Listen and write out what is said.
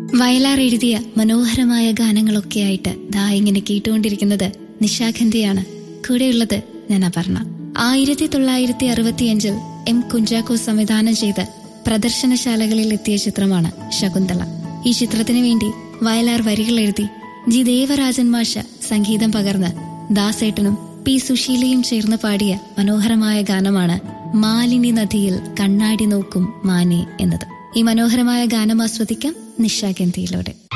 വയലാർ എഴുതിയ മനോഹരമായ ഗാനങ്ങളൊക്കെയായിട്ട് ദാ ഇങ്ങനെ കേട്ടുകൊണ്ടിരിക്കുന്നത് നിശാഖന്തിയാണ് കൂടെയുള്ളത് ഞാൻ അപർണ ആയിരത്തി തൊള്ളായിരത്തി അറുപത്തിയഞ്ചിൽ എം കുഞ്ചാക്കോ സംവിധാനം ചെയ്ത് പ്രദർശനശാലകളിൽ എത്തിയ ചിത്രമാണ് ശകുന്തള ഈ ചിത്രത്തിനു വേണ്ടി വയലാർ വരികൾ എഴുതി ജി ദേവരാജൻ മാഷ സംഗീതം പകർന്ന് ദാസേട്ടനും പി സുശീലയും ചേർന്ന് പാടിയ മനോഹരമായ ഗാനമാണ് മാലിനി നദിയിൽ കണ്ണാടി നോക്കും മാനെ എന്നത് ഈ മനോഹരമായ ഗാനം ആസ്വദിക്കാം നിശാഗന്ധിയിലൂടെ